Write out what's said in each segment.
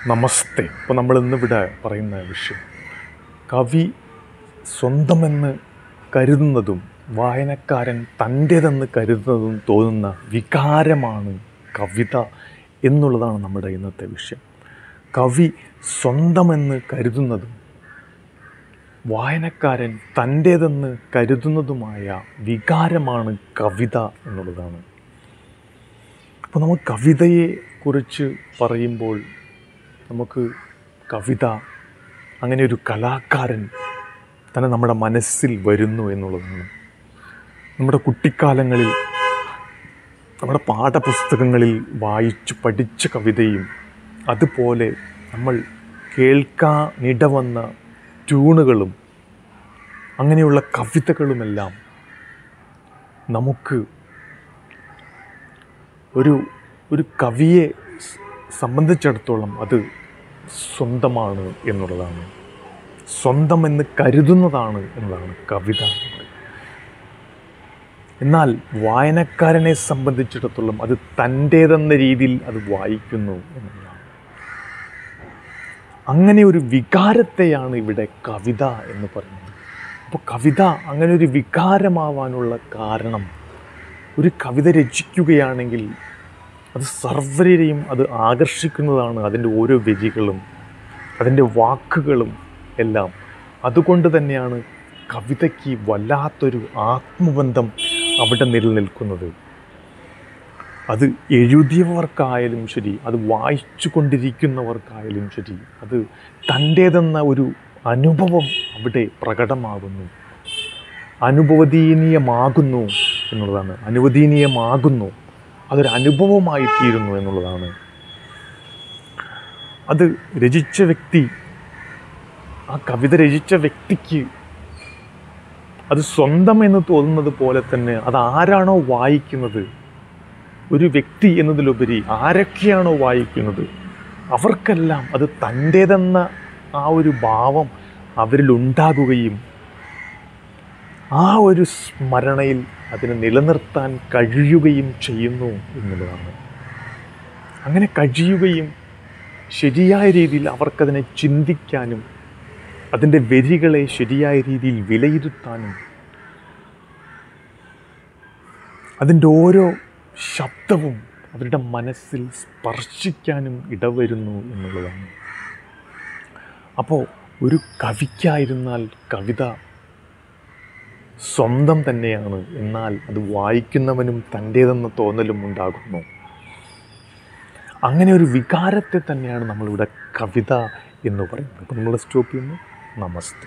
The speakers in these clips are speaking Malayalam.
നമസ്തേ ഇപ്പോൾ നമ്മൾ ഇന്നിവിടെ പറയുന്ന വിഷയം കവി സ്വന്തമെന്ന് കരുതുന്നതും വായനക്കാരൻ തൻ്റേതെന്ന് കരുതുന്നതും തോന്നുന്ന വികാരമാണ് കവിത എന്നുള്ളതാണ് നമ്മുടെ ഇന്നത്തെ വിഷയം കവി സ്വന്തമെന്ന് കരുതുന്നതും വായനക്കാരൻ തൻ്റേതെന്ന് കരുതുന്നതുമായ വികാരമാണ് കവിത എന്നുള്ളതാണ് അപ്പോൾ നമ്മൾ കവിതയെ കുറിച്ച് പറയുമ്പോൾ നമുക്ക് കവിത അങ്ങനെ ഒരു കലാകാരൻ തന്നെ നമ്മുടെ മനസ്സിൽ വരുന്നു എന്നുള്ളതാണ് നമ്മുടെ കുട്ടിക്കാലങ്ങളിൽ നമ്മുടെ പാഠപുസ്തകങ്ങളിൽ വായിച്ചു പഠിച്ച കവിതയും അതുപോലെ നമ്മൾ കേൾക്കാനിടവന്ന ട്യൂണുകളും അങ്ങനെയുള്ള കവിതകളുമെല്ലാം നമുക്ക് ഒരു ഒരു കവിയെ സ് സംബന്ധിച്ചിടത്തോളം അത് സ്വന്തമാണ് എന്നുള്ളതാണ് സ്വന്തം എന്ന് കരുതുന്നതാണ് എന്നതാണ് കവിത എന്ന് പറയുന്നത്. എന്നാൽ വായനക്കാരനെ സംബന്ധിച്ചിടത്തോളം അത് തൻ്റേതെന്ന രീതിയിൽ അത് വായിക്കുന്നു എന്നുള്ളതാണ് അങ്ങനെ ഒരു വികാരത്തെയാണ് ഇവിടെ കവിത എന്ന് പറയുന്നത് അപ്പോൾ കവിത അങ്ങനെ ഒരു വികാരമാവാനുള്ള കാരണം ഒരു കവിത രചിക്കുകയാണെങ്കിൽ അത് സർവരെയും അത് ആകർഷിക്കുന്നതാണ് അതിൻ്റെ ഓരോ വരികളും അതിൻ്റെ വാക്കുകളും എല്ലാം അതുകൊണ്ട് തന്നെയാണ് കവിതയ്ക്ക് വല്ലാത്തൊരു ആത്മബന്ധം അവിടെ നിലനിൽക്കുന്നത് അത് എഴുതിയവർക്കായാലും ശരി അത് വായിച്ചു കൊണ്ടിരിക്കുന്നവർക്കായാലും ശരി അത് തൻ്റേതെന്ന ഒരു അനുഭവം അവിടെ പ്രകടമാകുന്നു അനുഭവദീനീയമാകുന്നു എന്നുള്ളതാണ് അനുവദീനീയമാകുന്നു അതൊരു അനുഭവമായി തീരുന്നു എന്നുള്ളതാണ് അത് രചിച്ച വ്യക്തി ആ കവിത രചിച്ച വ്യക്തിക്ക് അത് സ്വന്തം എന്ന് തോന്നുന്നത് പോലെ തന്നെ അത് ആരാണോ വായിക്കുന്നത് ഒരു വ്യക്തി എന്നതിലുപരി ആരൊക്കെയാണോ വായിക്കുന്നത് അവർക്കെല്ലാം അത് തൻ്റേതെന്ന ആ ഒരു ഭാവം അവരിൽ ഉണ്ടാകുകയും ആ ഒരു സ്മരണയിൽ അതിനെ നിലനിർത്താൻ കഴിയുകയും ചെയ്യുന്നു എന്നുള്ളതാണ് അങ്ങനെ കഴിയുകയും ശരിയായ രീതിയിൽ അവർക്കതിനെ ചിന്തിക്കാനും അതിൻ്റെ വരികളെ ശരിയായ രീതിയിൽ വിലയിരുത്താനും അതിൻ്റെ ഓരോ ശബ്ദവും അവരുടെ മനസ്സിൽ സ്പർശിക്കാനും ഇടവരുന്നു എന്നുള്ളതാണ് അപ്പോൾ ഒരു കവിക്കായിരുന്നാൽ കവിത സ്വന്തം തന്നെയാണ് എന്നാൽ അത് വായിക്കുന്നവനും തൻ്റേതെന്ന തോന്നലും ഉണ്ടാകുന്നു അങ്ങനെ ഒരു വികാരത്തെ തന്നെയാണ് നമ്മളിവിടെ കവിത എന്ന് പറയുന്നത് അപ്പോൾ നമ്മൾ സ്റ്റോപ്പ് ചെയ്യുന്നു നമസ്തേ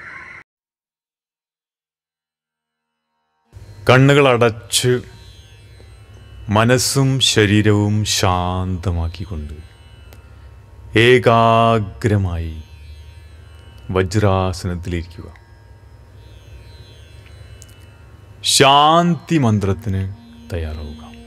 കണ്ണുകൾ അടച്ച് മനസ്സും ശരീരവും ശാന്തമാക്കിക്കൊണ്ട് ഏകാഗ്രമായി വജ്രാസനത്തിലിരിക്കുക ശാന്തി മന്ത്രത്തിന് തയ്യാറാവുക